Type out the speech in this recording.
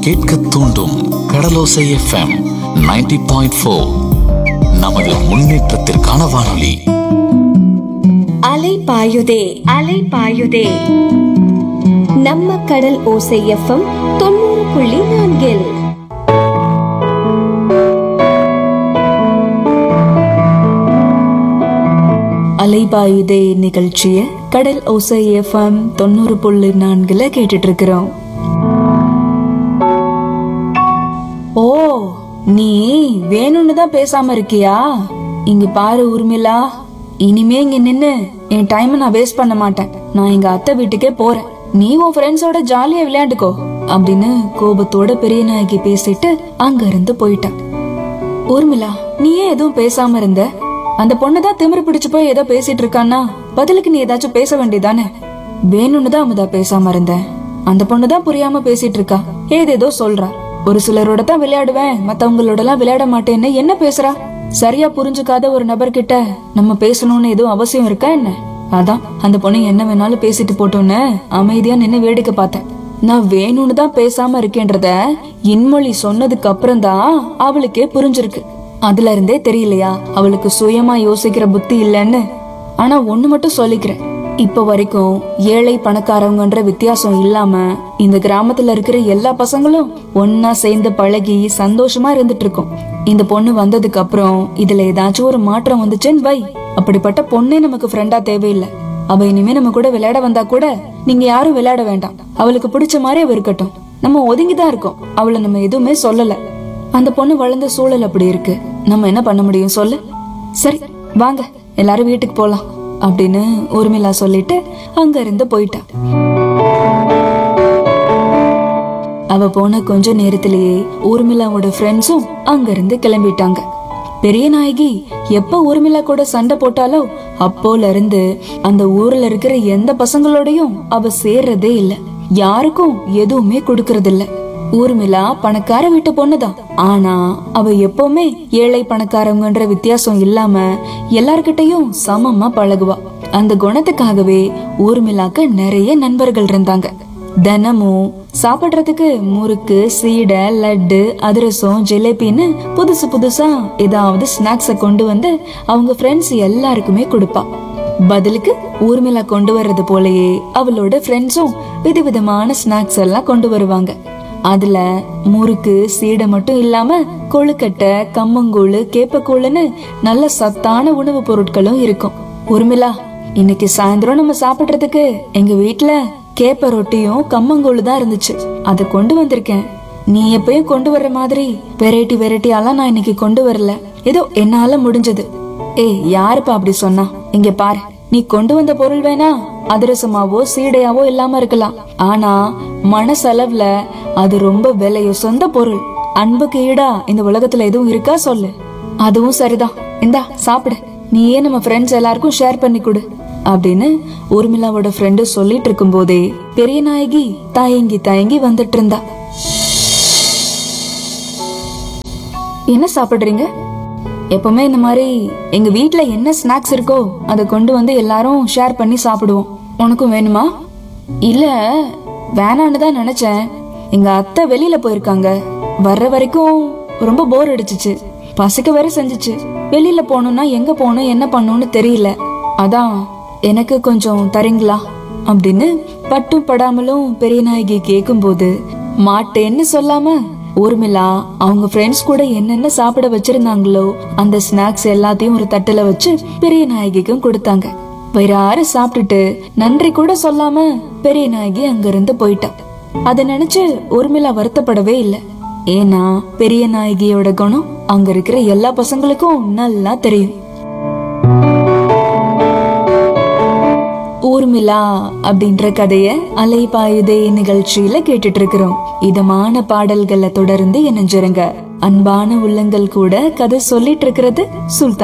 கேட்க தூண்டும் கடலோசை FM 90.4 point four நமது முன்னேற்றத்திற்கான வானொலி அலை பாயுதே அலை பாயுதே நம்ம கடல் ஓசை எஃப்எம் தொண்ணூறு புள்ளி நான்கில் அலைபாயுதே நிகழ்ச்சிய கடல் ஓசை எஃப்எம் தொண்ணூறு புள்ளி நான்குல கேட்டுட்டு இருக்கிறோம் ஓ நீ வேணும்னு தான் பேசாம இருக்கியா இங்க பாரு உர்மிளா இனிமே இங்க நின்னு என் டைம் நான் வேஸ்ட் பண்ண மாட்டேன் நான் எங்க அத்தை வீட்டுக்கே போறேன் நீ உன் ஃப்ரெண்ட்ஸோட ஜாலியா விளையாண்டுக்கோ அப்படின்னு கோபத்தோட பெரிய நாயகி பேசிட்டு அங்க இருந்து போயிட்டான் ஊர்மிளா நீ ஏன் எதுவும் பேசாம இருந்த அந்த பொண்ணுதான் திமிரு பிடிச்சு போய் ஏதோ பேசிட்டு இருக்கான்னா பதிலுக்கு நீ ஏதாச்சும் பேச வேண்டியதானே வேணும்னு தான் அமுதா பேசாம இருந்தேன் அந்த பொண்ணுதான் புரியாம பேசிட்டு இருக்கா ஏதேதோ சொல்றா ஒரு சிலரோட தான் விளையாடுவேன் மத்தவங்களோட எல்லாம் விளையாட மாட்டேன்னு என்ன பேசுறா சரியா புரிஞ்சுக்காத ஒரு நபர்கிட்ட நம்ம பேசணும்னு எதுவும் அவசியம் இருக்கா என்ன அதான் அந்த பொண்ணு என்ன வேணாலும் பேசிட்டு போட்டோன்னு அமைதியா நின்னு வேடிக்கை பார்த்தேன் நான் வேணும்னு தான் பேசாம இருக்கேன்றத இன்மொழி சொன்னதுக்கு அப்புறம் தான் அவளுக்கே புரிஞ்சிருக்கு அதுல இருந்தே தெரியலையா அவளுக்கு சுயமா யோசிக்கிற புத்தி இல்லைன்னு ஆனா ஒண்ணு மட்டும் சொல்லிக்கிறேன் இப்ப வரைக்கும் ஏழை பணக்காரவங்கன்ற வித்தியாசம் இல்லாம இந்த கிராமத்துல இருக்கிற எல்லா பசங்களும் ஒன்னா சேர்ந்து பழகி சந்தோஷமா இருந்துட்டு இருக்கோம் இந்த பொண்ணு வந்ததுக்கு அப்புறம் இதுல ஏதாச்சும் ஒரு மாற்றம் வந்துச்சுன்னு வை அப்படிப்பட்ட பொண்ணே நமக்கு ஃப்ரெண்டா தேவையில்லை அவ இனிமே நம்ம கூட விளையாட வந்தா கூட நீங்க யாரும் விளையாட வேண்டாம் அவளுக்கு பிடிச்ச மாதிரி அவ இருக்கட்டும் நம்ம ஒதுங்கிதான் இருக்கோம் அவளை நம்ம எதுவுமே சொல்லல அந்த பொண்ணு வளர்ந்த சூழல் அப்படி இருக்கு நம்ம என்ன பண்ண முடியும் சொல்லு சரி வாங்க எல்லாரும் வீட்டுக்கு போலாம் அப்படின்னு ஊர்மிளா சொல்லிட்டு அங்க இருந்து போயிட்டா அவ போன கொஞ்ச நேரத்திலேயே ஊர்மிளாவோட ஃப்ரெண்ட்ஸும் அங்க இருந்து கிளம்பிட்டாங்க பெரிய நாயகி எப்ப ஊர்மிளா கூட சண்டை போட்டாலோ அப்போல இருந்து அந்த ஊர்ல இருக்கிற எந்த பசங்களோடையும் அவ சேர்றதே இல்ல யாருக்கும் எதுவுமே கொடுக்கறது இல்ல ஊர்மிளா பணக்கார வீட்டு பொண்ணுதான் ஆனா அவ எப்பவுமே ஏழை பணக்காரங்கன்ற வித்தியாசம் இல்லாம எல்லார்கிட்டயும் சமமா பழகுவா அந்த குணத்துக்காகவே ஊர்மிளாக்கு நிறைய நண்பர்கள் இருந்தாங்க தினமும் சாப்பிடுறதுக்கு முறுக்கு சீடை லட்டு அதிரசம் ஜிலேபின்னு புதுசு புதுசா ஏதாவது ஸ்நாக்ஸ கொண்டு வந்து அவங்க ஃப்ரெண்ட்ஸ் எல்லாருக்குமே கொடுப்பா பதிலுக்கு ஊர்மிளா கொண்டு வர்றது போலயே அவளோட ஃப்ரெண்ட்ஸும் விதவிதமான ஸ்நாக்ஸ் எல்லாம் கொண்டு வருவாங்க அதுல முறுக்கு சீடை மட்டும் இல்லாம கொழுக்கட்டை கம்மங்கூழ் கேப்பக்கூழ்னு நல்ல சத்தான உணவுப் பொருட்களும் இருக்கும் ஊர்மிளா இன்னைக்கு சாயந்தரம் நம்ம சாப்பிடுறதுக்கு எங்க வீட்ல கேப்ப ரொட்டியும் கம்மங்கூழ் தான் இருந்துச்சு அதை கொண்டு வந்திருக்கேன் நீ எப்பயும் கொண்டு வர்ற மாதிரி வெரைட்டி வெரைட்டியாலாம் நான் இன்னைக்கு கொண்டு வரல ஏதோ என்னால முடிஞ்சது ஏய் யாருப்பா அப்படி சொன்னா இங்க பாரு நீ கொண்டு வந்த பொருள் வேணா அதிரசமாவோ சீடையாவோ இல்லாம இருக்கலாம் ஆனா மனசளவுல அது ரொம்ப விலையோ சொந்த பொருள் அன்புக்கு ஈடா இந்த உலகத்துல எதுவும் இருக்கா சொல்லு அதுவும் சரிதான் இந்தா சாப்பிடு நீயே நம்ம ஃப்ரெண்ட்ஸ் எல்லாருக்கும் ஷேர் பண்ணி கொடு அப்படின்னு ஊர்மிளாவோட ஃப்ரெண்டு சொல்லிட்டு இருக்கும் போதே பெரிய நாயகி தயங்கி தயங்கி வந்துட்டு இருந்தா என்ன சாப்பிடுறீங்க எப்பவுமே இந்த மாதிரி எங்க வீட்ல என்ன ஸ்நாக்ஸ் இருக்கோ அதை கொண்டு வந்து எல்லாரும் ஷேர் பண்ணி சாப்பிடுவோம் உனக்கும் வேணுமா இல்ல வேணான்னு தான் நினைச்சேன் எங்க அத்தை வெளியில போயிருக்காங்க வர்ற வரைக்கும் ரொம்ப போர் அடிச்சுச்சு பசிக்க வேற செஞ்சுச்சு வெளியில போகணும்னா எங்க போகணும் என்ன பண்ணணும்னு தெரியல அதான் எனக்கு கொஞ்சம் தரீங்களா அப்படின்னு பட்டும் படாமலும் பெரிய நாயகி கேக்கும்போது மாட்டேன்னு சொல்லாம ஊர்மிளா அவங்க ஃப்ரெண்ட்ஸ் கூட என்னென்ன சாப்பிட வச்சிருந்தாங்களோ அந்த ஸ்நாக்ஸ் எல்லாத்தையும் ஒரு தட்டுல வச்சு பெரிய நாயகிக்கும் கொடுத்தாங்க வயிறார சாப்பிட்டுட்டு நன்றி கூட சொல்லாம பெரிய நாயகி அங்கிருந்து போயிட்டா அதை நினைச்சு ஊர்மிளா வருத்தப்படவே இல்லை ஏன்னா பெரிய நாயகியோட குணம் அங்க இருக்கிற எல்லா பசங்களுக்கும் நல்லா தெரியும் ஊர்மிளா அப்படின்ற கதைய அலைபாயுதே நிகழ்ச்சியில கேட்டுட்டு இருக்கிறோம் இதமான பாடல்களை தொடர்ந்து இணைஞ்சிருங்க அன்பான உள்ளங்கள் கூட கதை சொல்லிட்டு இருக்கிறது சுல்தான்